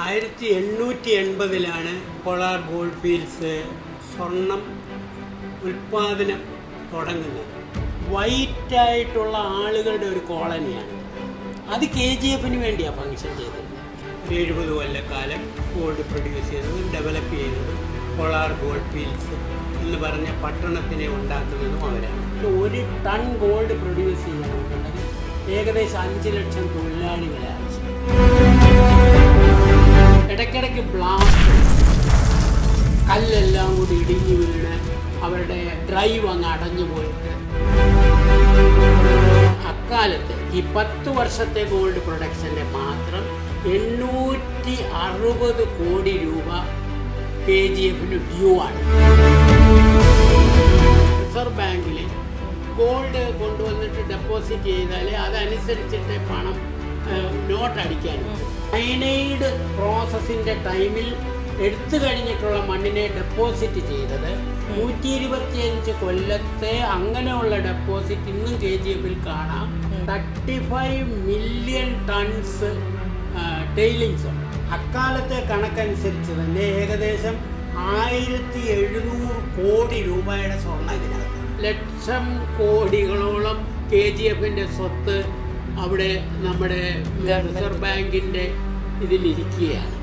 ആയിരത്തി എണ്ണൂറ്റി എൺപതിലാണ് polar gold fields സ്വർണം ഉൽപാദനം തുടങ്ങുന്നത് വൈറ്റ് ആയിട്ടുള്ള ആളുകളുടെ ഒരു കോളനിയാണ് അത് കെ ജി എഫിന് വേണ്ടിയാണ് ഫങ്ഷൻ ചെയ്തത് ഒരു എഴുപത് കൊല്ലക്കാലം ഗോൾഡ് പ്രൊഡ്യൂസ് ചെയ്തതും ഡെവലപ്പ് ചെയ്തതും പോളാർ ഗോൾഡ് ഫീൽഡ്സ് എന്ന് പറഞ്ഞ പട്ടണത്തിനെ ഉണ്ടാക്കുന്നതും അവരാണ് ഒരു ടൺ ഗോൾഡ് പ്രൊഡ്യൂസ് ചെയ്യണമെന്നുണ്ടെങ്കിൽ ഏകദേശം അഞ്ച് ലക്ഷം തൊഴിലാളികളെ ആവശ്യം ഇടയ്ക്കിടയ്ക്ക് ബ്ലാസ്റ്റ് കല്ലെല്ലാം കൂടി ഇടിഞ്ഞു വീണ് അവരുടെ ഡ്രൈവ് അങ്ങ് അടഞ്ഞു പോയിട്ട് അക്കാലത്ത് ഈ പത്ത് വർഷത്തെ ഗോൾഡ് പ്രൊഡക്ഷൻ്റെ മാത്രം എണ്ണൂറ്റി അറുപത് കോടി രൂപ കെ ജി എഫിന് ഡ്യൂ ആണ് റിസർവ് ബാങ്കിൽ ഗോൾഡ് കൊണ്ടുവന്നിട്ട് ഡെപ്പോസിറ്റ് ചെയ്താൽ അതനുസരിച്ചിട്ട് പണം നോട്ട് അടിക്കാനും സൈനൈഡ് പ്രോസസ്സിൻ്റെ ടൈമിൽ എടുത്തു കഴിഞ്ഞിട്ടുള്ള മണ്ണിനെ ഡെപ്പോസിറ്റ് ചെയ്തത് നൂറ്റി ഇരുപത്തിയഞ്ച് കൊല്ലത്തെ അങ്ങനെയുള്ള ഡെപ്പോസിറ്റ് ഇന്നും കെ ജി എഫിൽ കാണാം thirty five million tons tailings ഉണ്ട് അക്കാലത്തെ കണക്കനുസരിച്ച് തന്നെ ഏകദേശം ആയിരത്തി എഴുന്നൂറ് കോടി രൂപയുടെ സ്വർണ്ണ ഇതിനകത്ത് ലക്ഷം കോടികളോളം കെ ജി എഫിൻ്റെ സ്വത്ത് അവിടെ നമ്മുടെ റിസർവ് ബാങ്കിൻ്റെ ഇതിലിരിക്കുകയാണ്